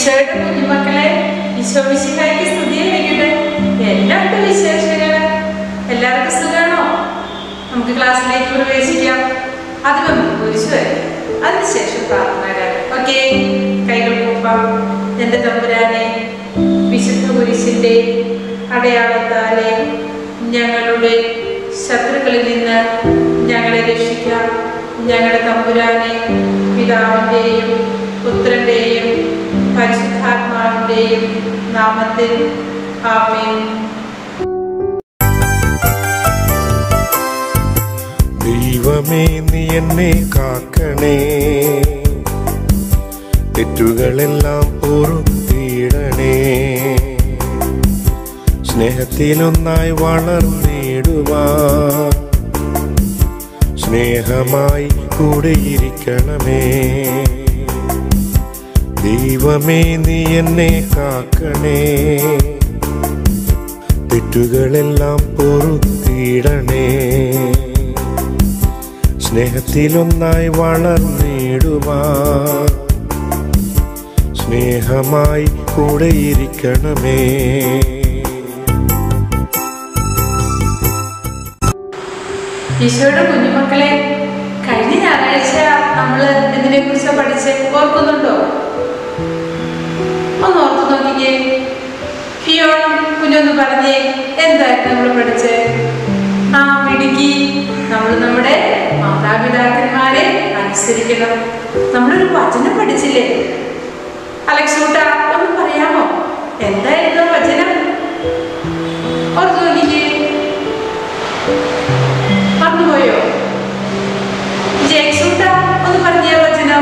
ഈശോയുടെ കുഞ്ഞുമക്കളെ ഈശോ മിശിഹായ്ക്ക് സ്തുതിയായിരിക്കട്ടെ എല്ലാവർക്കും വിശേഷങ്ങള് എല്ലാവർക്കും സുഖമാണോ നമുക്ക് ക്ലാസ്സിലേക്ക് പ്രവേശിക്കാം അത് നമുക്ക് കുരിശു വരും അതിനുശേഷം പ്രാർത്ഥന ഓക്കെ കൈകൾ കൂപ്പാം എൻ്റെ തമ്പുരാനെ വിശുദ്ധ കുരിശിൻ്റെ അടയാളത്താലെ ഞങ്ങളുടെ ശത്രുക്കളിൽ നിന്ന് ഞങ്ങളെ രക്ഷിക്കാം ഞങ്ങളുടെ തമ്പുരാനെ പിതാവിൻ്റെയും പുത്രൻ്റെയും പരിശുദ്ധാത്മാവിൻ്റെയും നാമത്തിൽ ആമേൻ ദൈവമേ നീ എന്നെ കാക്കണേ തെറ്റുകളെല്ലാം പൊറുത്തിടണേ സ്നേഹത്തിലൊന്നായി വളർന്നിടുവാൻ സ്നേഹമായി കൂടെയിരിക്കണമേ ദൈവമേ നീ എന്നെ കാക്കണേ തെറ്റുകളെല്ലാം പൊറുത്തിടണേ സ്നേഹത്തിലൊന്നായി വളർന്നിടുവാൻ സ്നേഹമായി കൂടെയിരിക്കണമേ ഈശോയുടെ കുഞ്ഞുമക്കളെ കഴിഞ്ഞ ഞായറാഴ്ച നമ്മൾ ഇതിനെ കുറിച്ച് പഠിച്ച് ഓർക്കുന്നുണ്ടോ ഒന്ന് ഓർത്തു നോക്കിക്കേ ഫിയോൺ കുഞ്ഞൊന്ന് പറഞ്ഞേ എന്തായിരുന്നു നമ്മൾ പഠിച്ചേ ആ മിടുക്കി നമ്മൾ നമ്മുടെ മാതാപിതാക്കന്മാരെ അനുസരിക്കണം നമ്മളൊരു വചനം പഠിച്ചില്ലേ അലക്സൂട്ട ഒന്ന് പറയാമോ എന്തായിരുന്നു ആ വചനം ഓർത്തു നോക്കിക്കേ മറന്നുപോയോ ജയസൂട്ട ഒന്ന് പറഞ്ഞ വചനം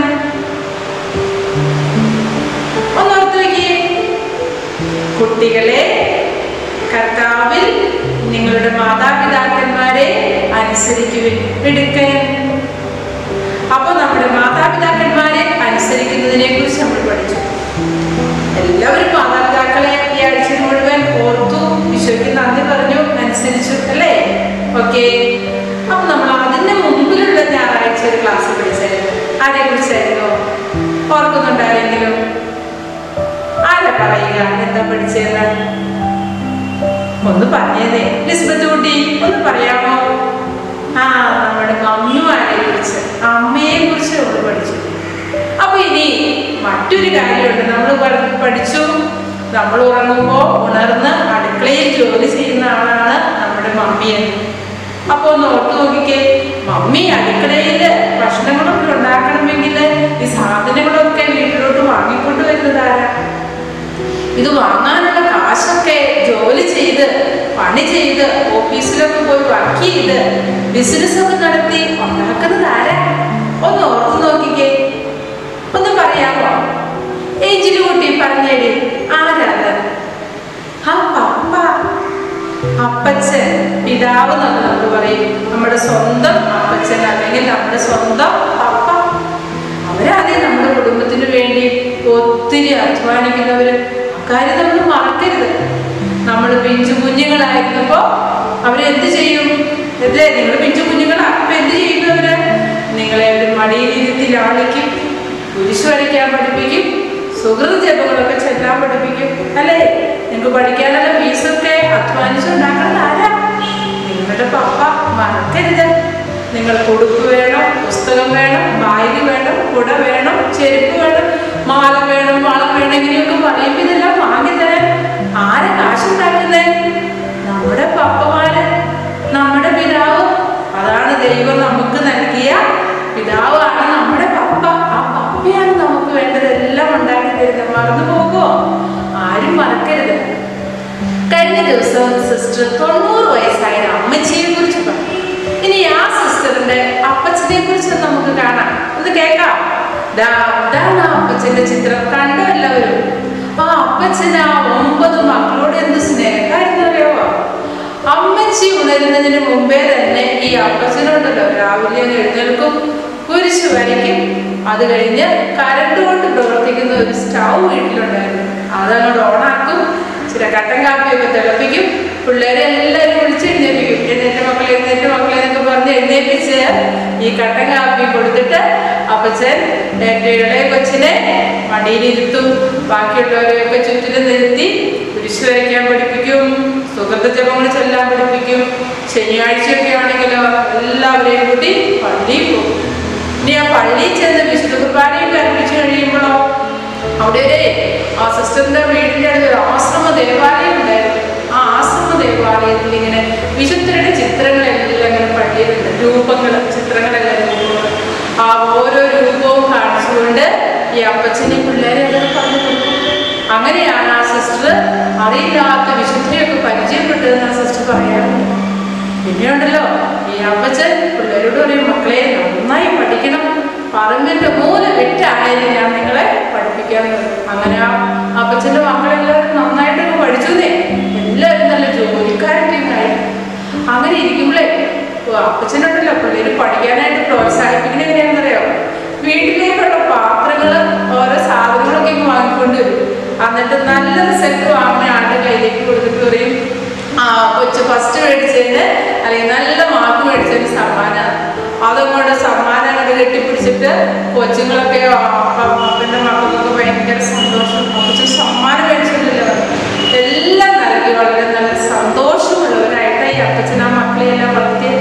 ഒന്ന് ഓർത്തു വയ്ക്കേ കുട്ടികളെ കർത്താവിൽ നിങ്ങളുടെ മാതാപിതാക്കന്മാരെ അനുസരിക്കുവിൻ മിടുക്കൻ അപ്പൊ നമ്മുടെ മാതാപിതാക്കന്മാരെ അനുസരിക്കുന്നതിനെ കുറിച്ച് നമ്മൾ പഠിച്ചു എല്ലാവരും മാതാപിതാക്കളെ ഈ ആഴ്ച മുഴുവൻ ഓർത്തു ഈശോയ്ക്ക് നന്ദി പറഞ്ഞു അനുസരിച്ചു അല്ലേ ഓക്കെ അപ്പൊ നമ്മൾ അതിന്റെ മുമ്പിലുള്ള ഞായറാഴ്ച ഒരു ക്ലാസ് പഠിച്ചായിരുന്നു ആരെ കുറിച്ചായിരുന്നു ഓർക്കുന്നുണ്ടോ ആരെങ്കിലും ആരാ പറയുക എന്താ പഠിച്ചതെന്ന് ഒന്ന് പറഞ്ഞേനെ ലിസ്ബത്ത് കുട്ടി ഒന്ന് പറയാമോ ആ നമ്മുടെ മമ്മിമാരെ കുറിച്ച് അമ്മയെ കുറിച്ച് നമ്മൾ പഠിച്ചു അപ്പൊ ഇനി മറ്റൊരു കാര്യമുണ്ട് നമ്മൾ പഠിച്ചു നമ്മൾ ഉറങ്ങുമ്പോൾ ഉണർന്ന് അടുക്കളയിൽ ജോലി ചെയ്യുന്ന ആളാണ് നമ്മുടെ മമ്മി എന്ന് അപ്പൊ ഒന്ന് ഓർത്ത് നോക്കിക്കേ മമ്മി അടുക്കളയിൽ ഭക്ഷണങ്ങളൊക്കെ ഉണ്ടാക്കണമെങ്കിൽ ഈ സാധനങ്ങളൊക്കെ വീട്ടിലോട്ട് വാങ്ങിക്കൊണ്ട് വരുന്നത് ആരാ ഇത് വാങ്ങാനുള്ള കാശൊക്കെ ജോലി ചെയ്ത് പണി ചെയ്ത് ഓഫീസിലൊക്കെ പോയി വർക്ക് ചെയ്ത് ബിസിനസ് ഒക്കെ നടത്തി ഉണ്ടാക്കുന്നത് ആരാ ഒന്ന് ഓർത്ത് നോക്കിക്കേ ഒന്ന് പറയാമോ ഏഞ്ചിലു കുട്ടി പറഞ്ഞേടി ആരാത് ആ പപ്പ അപ്പച്ചൻ പിതാവ് എന്നൊക്കെ നമ്മൾ പറയും നമ്മുടെ സ്വന്തം അപ്പച്ചൻ അല്ലെങ്കിൽ നമ്മുടെ സ്വന്തം പപ്പ അവരാദ്യം നമ്മുടെ കുടുംബത്തിന് വേണ്ടി ഒത്തിരി അധ്വാനിക്കുന്നവര് അക്കാര്യം നമ്മൾ മറക്കരുത് നമ്മൾ പിഞ്ചു കുഞ്ഞുങ്ങളായിരുന്നപ്പോ അവരെന്ത് ചെയ്യും അല്ലേ നിങ്ങൾ പിഞ്ചു കുഞ്ഞുങ്ങളാ അപ്പൊ എന്ത് ചെയ്യുന്നവര് നിങ്ങളെ ഒരു മടിയിലിരുത്തി ലാളിക്കും കുരിശ് വരയ്ക്കാൻ പഠിപ്പിക്കും സുഹൃത ജപങ്ങളൊക്കെ ചെല്ലാൻ പഠിപ്പിക്കും അല്ലേ നിങ്ങൾക്ക് പഠിക്കാനുള്ള ഫീസൊക്കെ അധ്വാനിച്ചുണ്ടാക്കുന്നത് ആരാ നിങ്ങളുടെ പപ്പ മറക്കരുത് നിങ്ങൾ കൊടുപ്പ് വേണം പുസ്തകം വേണം ബാഗ് വേണം കുട വേണം ചെരുപ്പ് വേണം മാല വേണം വളം വേണം ഇങ്ങനെയൊക്കെ പറയുമ്പോൾ ഇതെല്ലാം വാങ്ങിത്തരാൻ ആരെ കാശുണ്ടാക്കുന്നേ നമ്മുടെ പപ്പമാര് നമ്മുടെ പിതാവ് അതാണ് ദൈവം നമുക്ക് നൽകിയ പിതാവാണ് നമ്മുടെ പപ്പ ആ പപ്പയാണ് നമുക്ക് വേണ്ടതെല്ലാം ഉണ്ടാക്കി തരുന്നത് മറന്നു പോകുമോ ആരും മറക്കരുത് കഴിഞ്ഞ ദിവസം സിസ്റ്റർ തൊണ്ണൂറ് വയസ്സായ അമ്മച്ചിയെ കുറിച്ച് പറഞ്ഞു ഇനി ആ സിസ്റ്ററിന്റെ അപ്പച്ചനെ കുറിച്ച് നമുക്ക് കാണാം ഒന്ന് കേൾക്കാം ദാ ഇതാണ് ആ അപ്പച്ചന്റെ ചിത്രം കണ്ടോ എല്ലാവരും ആ അപ്പച്ചന് ആ ഒമ്പത് മക്കളോട് എന്ത് സ്നേഹമായിരുന്നു അറിയാമോ അമ്മച്ചി ഉണരുന്നതിന് മുമ്പേ തന്നെ ഈ അപ്പച്ചനോണ്ടല്ലോ രാവിലെ അങ്ങ് എഴുന്നേൽക്കും കുരിശ് വരയ്ക്കും അത് കഴിഞ്ഞ് കരണ്ട് കൊണ്ട് പ്രവർത്തിക്കുന്ന ഒരു സ്റ്റൗ വീട്ടിലുണ്ടായിരുന്നു അതങ്ങോട്ട് ഓണാക്കും ചില കട്ടൻ കാപ്പിയൊക്കെ തിളപ്പിക്കും പിള്ളേരെ എല്ലാവരും വിളിച്ച് എഴുന്നേൽപ്പിക്കും എഴുന്നേറ്റ മക്കളെ എഴുന്നേറ്റ മക്കളെ എന്നൊക്കെ പറഞ്ഞ് എഴുന്നേൽപ്പിച്ച് ഈ കട്ടൻ കാപ്പി കൊടുത്തിട്ട് അപ്പച്ചൻ ഏറ്റവും ഇളയ കൊച്ചിനെ മടിയിലിരുത്തും ബാക്കിയുള്ളവരെയൊക്കെ ചുറ്റിലും നിർത്തി കുരിശ് വരയ്ക്കാൻ പഠിപ്പിക്കും സുഗന്ധ ജപങ്ങൾ ചൊല്ലാൻ പഠിപ്പിക്കും ശനിയാഴ്ചയൊക്കെ ആണെങ്കിലോ എല്ലാവരെയും കൂട്ടി പള്ളിയിൽ പോകും ഇനി ആ പള്ളിയിൽ ചെന്ന് വിശുദ്ധ കുർബാനയും കൽപ്പിച്ചു കഴിയുമ്പോഴോ അവിടെ ഒരു ആ സിസ്റ്ററിന്റെ വീടിന്റെ അടുത്ത് ഒരു ആശ്രമ ദേവാലയം ഉണ്ടായിരുന്നു ആ ആശ്രമ ദേവാലയത്തിൽ ഇങ്ങനെ വിശുദ്ധരുടെ ചിത്രങ്ങളെല്ലാം ഇങ്ങനെ പള്ളിയിലുണ്ട് രൂപങ്ങൾ ചിത്രങ്ങളെല്ലാം രൂപങ്ങൾ ആ ഓരോ രൂപവും കാണിച്ചുകൊണ്ട് ഈ അപ്പച്ചനെ പിള്ളേരെ അതൊക്കെ പറഞ്ഞു കൊടുക്കും അങ്ങനെയാണ് ആ സിസ്റ്റർ അറിയില്ലാത്ത വിശുദ്ധിയൊക്കെ പരിചയപ്പെട്ടതെന്ന് ആ സിസ്റ്റർ പറയാറുണ്ട് പിന്നെ ഉണ്ടല്ലോ ഈ അപ്പച്ചൻ പിള്ളേരോട് പറയും മക്കളെ നന്നായി പഠിക്കണം പറമ്പിന്റെ മൂല വിട്ടായാലും ഞാൻ നിങ്ങളെ പഠിപ്പിക്കാൻ തുടങ്ങും." അങ്ങനെ ആ അപ്പച്ചന്റെ മക്കളെല്ലാവരും നന്നായിട്ടൊക്കെ പഠിച്ചുന്നേ എല്ലാവരും നല്ല ജോലിക്കാരൊക്കെ ആയി അങ്ങനെ ഇരിക്കുമ്പോഴേ ഓ, അപ്പച്ചനുണ്ടല്ലോ പിള്ളേര് പഠിക്കാനായിട്ട് പ്രോത്സാഹിപ്പിക്കണ എങ്ങനെയാണെന്നറിയോ വീട്ടിലേക്കുള്ള പാത്രങ്ങൾ ഓരോ സാധനങ്ങളൊക്കെ ഇങ്ങ് വാങ്ങിക്കൊണ്ട് വരും എന്നിട്ട് നല്ല റിസൾട്ട് വാങ്ങുന്ന ആളുടെ കയ്യിലേക്ക് കൊടുത്തിട്ട് പറയും ആ കൊച്ചു ഫസ്റ്റ് മേടിച്ചതിന് അല്ലെങ്കിൽ നല്ല മാർക്ക് മേടിച്ചതിന് സമ്മാനമാണ് അതുകൊണ്ട് സമ്മാനം അങ്ങോട്ട് കെട്ടിപ്പിടിച്ചിട്ട് കൊച്ചുങ്ങളൊക്കെ അപ്പൻ്റെ മക്കൾക്കൊക്കെ ഭയങ്കര സന്തോഷം കൊച്ചു സമ്മാനം മേടിച്ചിട്ടില്ല എല്ലാം നൽകി വളരെ നല്ല സന്തോഷമുള്ളവരായിട്ട് ഈ അപ്പച്ചൻ ആ മക്കളെ എല്ലാം വളർത്തിയത്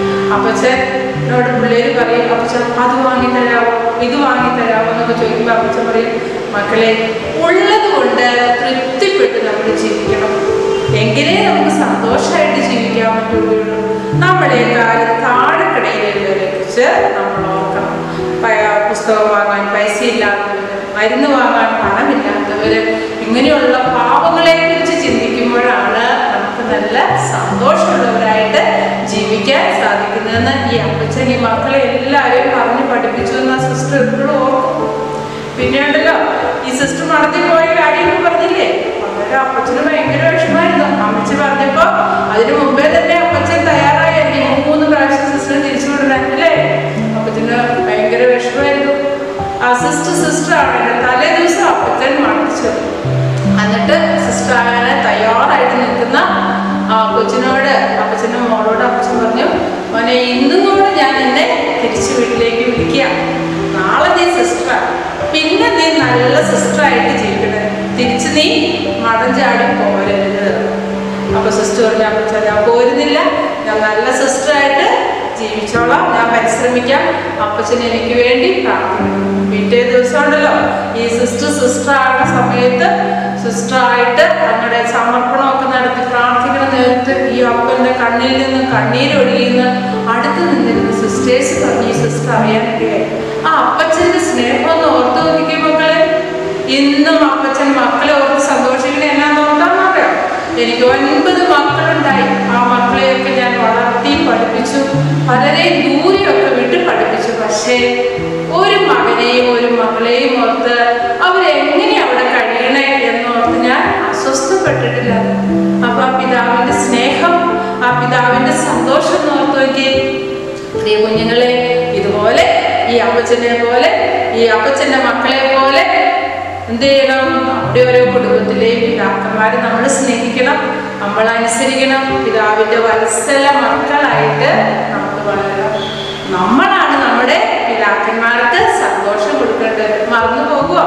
അപ്പച്ചനോട് പിള്ളേര് പറയും അപ്പച്ചൻ അത് വാങ്ങിത്തരാമോ ഇത് വാങ്ങിത്തരാമോ എന്നൊക്കെ ചോദിക്കുമ്പോൾ അപ്പച്ചൻ പറയും മക്കളെ ഉള്ളത് കൊണ്ട് തൃപ്തിപ്പെട്ട് നമ്മൾ ജീവിക്കണം എങ്കിലേ നമുക്ക് സന്തോഷമായിട്ട് ജീവിക്കാൻ പറ്റുകയുള്ളൂ നമ്മളെക്കാൾ താഴെക്കടയിലുള്ളവരെ കുറിച്ച് നമ്മൾ ഓർക്കണം പ- പുസ്തകം വാങ്ങാൻ പൈസ ഇല്ലാത്തവര് മരുന്ന് വാങ്ങാൻ പണമില്ലാത്തവര് ഇങ്ങനെയുള്ള പാവങ്ങളെ കുറിച്ച് ചിന്തിക്കുമ്പോഴാണ് നമുക്ക് നല്ല സന്തോഷമുള്ളവരായിട്ട് ജീവിക്കാൻ സാധിക്കുന്നതെന്ന് ഈ അപ്പച്ചൻ ഈ മക്കളെ എല്ലാവരെയും പറഞ്ഞ് പഠിപ്പിച്ചു എന്ന സിസ്റ്റർ എപ്പോഴും ഓർക്കും പിന്നെ ഉണ്ടല്ലോ ഈ സിസ്റ്റർ നടത്തി പോയ കാര്യങ്ങൾ പറഞ്ഞില്ലേ വളരെ അപ്പച്ചന് ഭയങ്കര വിഷമായിരുന്നു അമ്മച്ചി പറഞ്ഞപ്പോ അതിനു മുമ്പേ തന്നെ അപ്പച്ചൻ തയ്യാറായി മൂന്ന് പ്രാവശ്യം സിസ്റ്റർ തിരിച്ചു വിടണം അല്ലേ അപ്പച്ചന് ഭയങ്കര വിഷമായിരുന്നു ആ സിസ്റ്റർ സിസ്റ്റർ ആണ് തലേ ദിവസം അപ്പച്ചൻ മണിച്ചത് എന്നിട്ട് സിസ്റ്റർ ആകാൻ തയ്യാറായിട്ട് നിൽക്കുന്ന ആ കൊച്ചിനോട് അപ്പച്ചൻ്റെ മോളോട് അപ്പച്ചൻ പറഞ്ഞു മോനെ ഇന്നും കൂടെ ഞാൻ എന്നെ തിരിച്ചു വീട്ടിലേക്ക് വിളിക്കുക നാളെ നീ സിസ്റ്ററാണ് പിന്നെ നീ നല്ല സിസ്റ്ററായിട്ട് ജീവിക്കണം തിരിച്ച് നീ മടം ചാടി പോരരുത് അപ്പൊ സിസ്റ്റർ പറഞ്ഞു അപ്പച്ചൻ ഞാൻ പോരുന്നില്ല ഞാൻ നല്ല സിസ്റ്ററായിട്ട് ജീവിച്ചോളാം ഞാൻ പരിശ്രമിക്കാം അപ്പച്ചൻ എനിക്ക് വേണ്ടി പ്രാർത്ഥിക്കണം പിറ്റേ ദിവസം ഉണ്ടല്ലോ ഈ സിസ്റ്റർ സിസ്റ്റർ ആകുന്ന സമയത്ത് സിസ്റ്റർ ആയിട്ട് അങ്ങനെ സമർപ്പണമൊക്കെ നടത്തി പ്രാർത്ഥിക്കുന്ന നേരത്ത് ഈ അപ്പന്റെ കണ്ണിൽ നിന്ന് കണ്ണീരൊഴുകിയെന്ന് അടുത്ത് നിന്നിരുന്ന സിസ്റ്റേഴ്സ് പറഞ്ഞു ഈ സിസ്റ്റർ അറിയാനിടയായി ആ അപ്പച്ചന്റെ സ്നേഹം ഒന്ന് ഓർത്ത് നോക്കിക്കേ മക്കളെ ഇന്നും അപ്പച്ചൻ മക്കളെ ഓർത്ത് സന്തോഷിക്കണേ എന്നാന്ന് ഓർത്താന്നറിയാം എനിക്ക് ഒൻപത് മക്കളുണ്ടായി ആ മക്കളെയൊക്കെ ഞാൻ വളർത്തി പഠിപ്പിച്ചു പലരെയും ദൂരെയൊക്കെ വിട്ട് പഠിപ്പിച്ചു പക്ഷേ ഒരു മകനെയും ഒരു മകളെയും ഓർത്ത് അവരെങ്ങനെ അവിടെ കഴിയണേ എന്നോർത്ത് ഞാൻ അസ്വസ്ഥപ്പെട്ടിട്ടില്ല അപ്പൊ ആ പിതാവിന്റെ സ്നേഹം ആ പിതാവിന്റെ സന്തോഷം എന്ന് ഓർത്ത് നോക്കി പ്രിയ കുഞ്ഞുങ്ങളെ ഇതുപോലെ ഈ അപ്പച്ചനെ പോലെ ഈ അപ്പച്ചന്റെ മക്കളെ പോലെ എന്ത് ചെയ്യണം നമ്മുടെ ഓരോ കുടുംബത്തിലെയും പിതാക്കന്മാരെ നമ്മൾ സ്നേഹിക്കണം നമ്മൾ അനുസരിക്കണം പിതാവിന്റെ വത്സല മക്കളായിട്ട് നമുക്ക് വളരണം നമ്മളാണ് നമ്മുടെ പിതാക്കന്മാർക്ക് സന്തോഷം കൊടുക്കേണ്ടത് മറന്നു പോകുമോ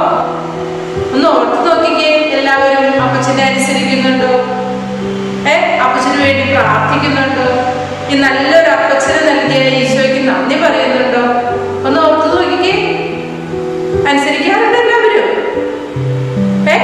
ഒന്ന് ഓർത്ത് നോക്കിക്കേ എല്ലാവരും അപ്പച്ചനെ അനുസരിക്കുന്നുണ്ടോ ഏ അപ്പച്ചന് വേണ്ടി പ്രാർത്ഥിക്കുന്നുണ്ടോ ഈ നല്ലൊരു അപ്പച്ചനെ നൽകിയ ഈശോയ്ക്ക് നന്ദി പറയുന്നുണ്ടോ ഒന്ന് ഓർത്ത് നോക്കിക്കേ അനുസരിക്കാറുണ്ട് എല്ലാവരും ഏ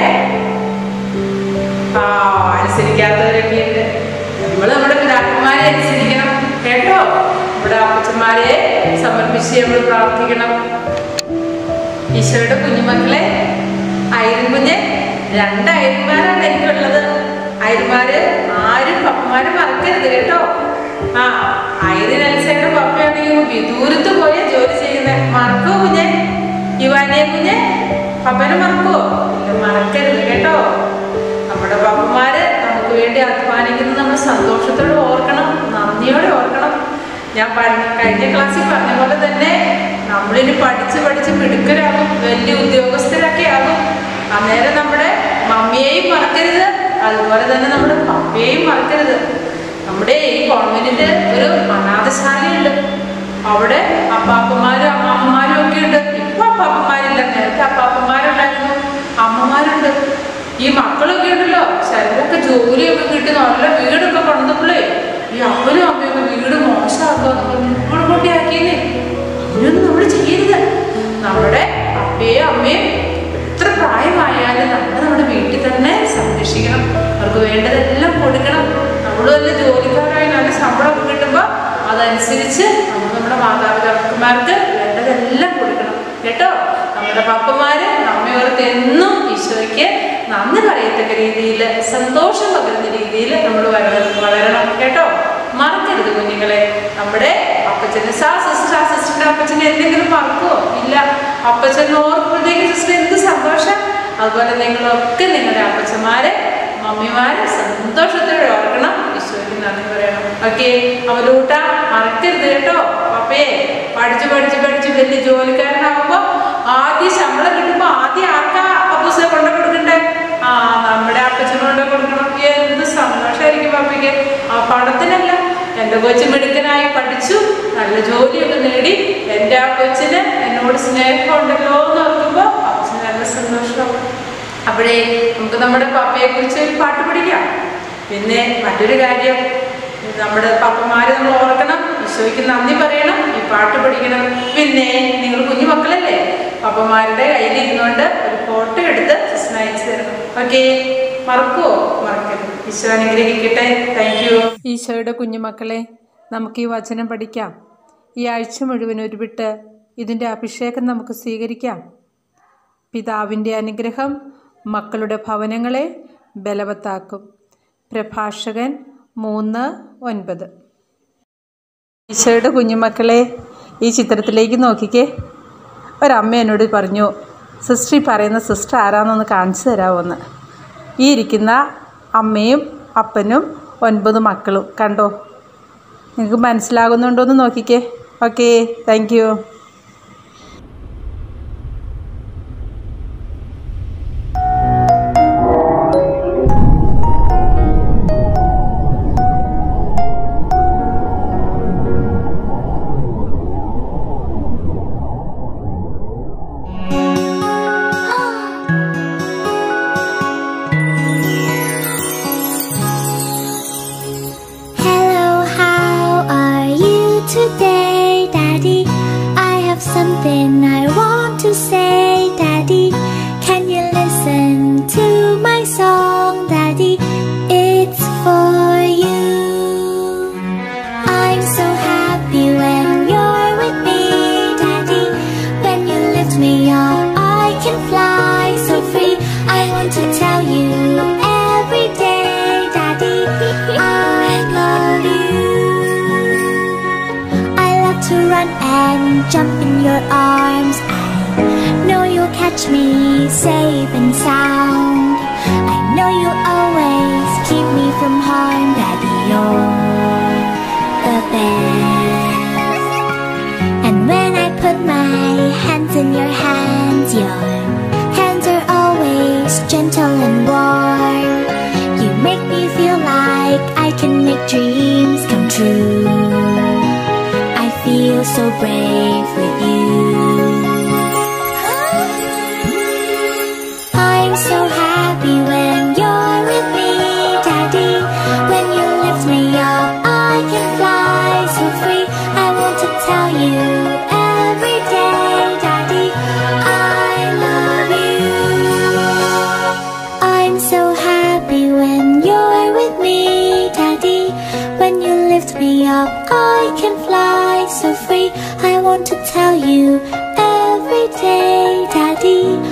ആ അനുസരിക്കാത്തവരൊക്കെ ഉണ്ട് നമ്മൾ നമ്മുടെ പിതാക്കന്മാരെ അനുസരിക്കണം കേട്ടോ നമ്മുടെ അപ്പച്ചന്മാരെ സമർപ്പിച്ച് നമ്മൾ പ്രാർത്ഥിക്കണം ഈശോയുടെ കുഞ്ഞുമക്കളെ അയലും കുഞ്ഞ് രണ്ട് അയൽമാരാണ് എനിക്കുള്ളത് അയൽമാര് ആരും പപ്പമാര് മറക്കരുത് കേട്ടോ ആ അയലിന് അലസയുടെ പപ്പയാണെങ്കിൽ വിദൂരത്ത് പോയാ ജോലി ചെയ്യുന്നത് മറക്കോ കുഞ്ഞെ യുവാനെ കുഞ്ഞെ പപ്പനെ മറക്കോ ഇല്ല മറക്കരുത് കേട്ടോ നമ്മുടെ പപ്പമാര് നമുക്ക് വേണ്ടി അധ്വാനിക്കുന്നത് നമ്മൾ സന്തോഷത്തോടെ ഓർക്കണം നന്ദിയോടെ ഓർക്കണം ഞാൻ പ- കഴിഞ്ഞ ക്ലാസ്സിൽ പറഞ്ഞ പോലെ തന്നെ നമ്മളിനി പഠിച്ച് പഠിച്ച് മിടുക്കരാകും വലിയ ഉദ്യോഗസ്ഥരൊക്കെ ആകും അന്നേരം നമ്മുടെ മമ്മിയെയും മറക്കരുത് അതുപോലെ തന്നെ നമ്മുടെ പപ്പയെയും മറക്കരുത് നമ്മുടെ ഈ ഗവൺമെന്റിന്റെ ഒരു അനാഥശാലയുണ്ട് അവിടെ അപ്പാപ്പന്മാരും അമ്മാമ്മമാരും ഒക്കെ ഉണ്ട് ഇപ്പൊ അപ്പാപ്പന്മാരില്ല നേരത്തെ അപ്പാപ്പന്മാരുണ്ടായിരുന്നു അമ്മമാരുണ്ട് ഈ മക്കളൊക്കെ ഉണ്ടല്ലോ ചിലരൊക്കെ ജോലിയൊക്കെ കിട്ടി നല്ല വീടൊക്കെ പണിതപ്പോഴേ ഈ അപ്പനും അമ്മയൊക്കെ വീട് മോശമാക്കുക നമ്മൾ കൊണ്ടാക്കിയേ അങ്ങനെയൊന്നും നമ്മൾ ചെയ്യരുത് നമ്മുടെ അപ്പയും അമ്മയും എത്ര പ്രായമായാലും നമ്മൾ നമ്മുടെ വീട്ടിൽ തന്നെ സംരക്ഷിക്കണം അവർക്ക് വേണ്ടതെല്ലാം കൊടുക്കണം നമ്മൾ വല്ല ജോലിക്കാരായി നല്ല ശമ്പളമൊക്കെ കിട്ടുമ്പോൾ അതനുസരിച്ച് നമ്മൾ നമ്മുടെ മാതാപിതാക്കന്മാർക്ക് വേണ്ടതെല്ലാം കൊടുക്കണം കേട്ടോ നമ്മുടെ പപ്പമാര് നമ്മയോർത്ത് എന്നും ഈശോയ്ക്ക് നന്ദി പറയത്തക്ക രീതിയിൽ സന്തോഷം പകരുന്ന രീതിയിൽ നമ്മൾ വളരണം കേട്ടോ മറക്കരുത് കുഞ്ഞുങ്ങളെ നമ്മുടെ അപ്പച്ചന് സാ സിസ്റ്റർ ആ സിസ്റ്ററിന്റെ അപ്പച്ചനെ എന്തെങ്കിലും മറക്കുമോ ഇല്ല അപ്പച്ചൻ ഓർക്കുമ്പോഴത്തേക്ക് സിസ്റ്റർ എന്ത് സന്തോഷം അതുപോലെ നിങ്ങളൊക്കെ നിങ്ങളുടെ അപ്പച്ചന്മാരെ മമ്മിമാരെ സന്തോഷത്തോടെ ഓർക്കണം ഈശോയ്ക്ക് നന്ദി പറയണം ഓക്കെ അവലൂട്ട മറക്കരുത് കേട്ടോ പപ്പയെ പഠിച്ച് പഠിച്ച് പഠിച്ച് വലിയ ജോലിക്കാരനാകുമ്പോ ആദ്യം ശമ്പളം കിട്ടുമ്പോ ആദ്യം ആർക്കാ അപ്പൂസിനെ കൊണ്ടു കൊടുക്കണ്ടേ ആ നമ്മുടെ അപ്പച്ചന് കൊണ്ട് കൊടുക്കണം എന്ത് സന്തോഷമായിരിക്കും പപ്പയ്ക്ക് ആ പണത്തിനല്ല എൻ്റെ കൊച്ചു മിടുക്കനായി പഠിച്ചു നല്ല ജോലിയൊക്കെ നേടി എൻ്റെ ആ കൊച്ചിന് എന്നോട് സ്നേഹമുണ്ടല്ലോ എന്ന് ഓർക്കുമ്പോൾ അപ്പച്ചന് നല്ല സന്തോഷമാവും അപ്പോഴേ നമുക്ക് നമ്മുടെ പപ്പയെ കുറിച്ച് ഒരു പാട്ട് പഠിക്കാം പിന്നെ മറ്റൊരു കാര്യം നമ്മുടെ പപ്പമാരെ നമ്മൾ ഓർക്കണം ഈശോയ്ക്ക് നന്ദി പറയണം ഈ പാട്ട് പഠിക്കണം പിന്നെ നിങ്ങൾ കുഞ്ഞു മക്കളല്ലേ പപ്പമാരുടെ കയ്യിലിരുന്നുകൊണ്ട് ഒരു ഫോട്ടോ എടുത്ത് സിസ്റ്റർ അയച്ചു തരണം ഓക്കെ മറക്കുവോ മറക്കരുത് ഈശോ അനുഗ്രഹിക്കട്ടെ താങ്ക് യു ഈശോയുടെ കുഞ്ഞുമക്കളെ നമുക്ക് ഈ വചനം പഠിക്കാം ഈ ആഴ്ച മുഴുവൻ ഒരുവിട്ട് ഇതിൻ്റെ അഭിഷേകം നമുക്ക് സ്വീകരിക്കാം പിതാവിൻ്റെ അനുഗ്രഹം മക്കളുടെ ഭവനങ്ങളെ ബലവത്താക്കും പ്രഭാഷകൻ മൂന്ന് ഒൻപത് ഈശോയുടെ കുഞ്ഞുമക്കളെ ഈ ചിത്രത്തിലേക്ക് നോക്കിക്കേ ഒരമ്മ എന്നോട് പറഞ്ഞു സിസ്റ്റർ ഈ പറയുന്ന സിസ്റ്റർ ആരാന്നൊന്ന് കാണിച്ചു തരാമോന്ന് ഈ ഇരിക്കുന്ന അമ്മയും അപ്പനും ഒൻപത് മക്കളും കണ്ടോ നിങ്ങൾക്ക് മനസ്സിലാകുന്നുണ്ടോ എന്ന് നോക്കിക്കേ okay thank you Hello, how are you today, Daddy? I have something I want to say, Daddy. Can you listen to my song, Daddy? It's for you. I'm so happy when you're with me, Daddy. When you lift me up, I can fly so free. I want to tell you every day, Daddy, I love you. I love to run and jump in your arms. I know you'll catch me safe and sound. I know you'll always keep me from harm, Daddy. You're the best. And when I put my hands in your hands, your hands are always gentle and warm. You make me feel like I can make dreams come true. I feel so brave with you. I'm so happy when you're with me, Daddy. When you lift me up, I can fly so free. I want to tell you every day, Daddy, I love you. I'm so happy when you're with me, Daddy. When you lift me up, I can fly so free. I want to tell you every day, Daddy,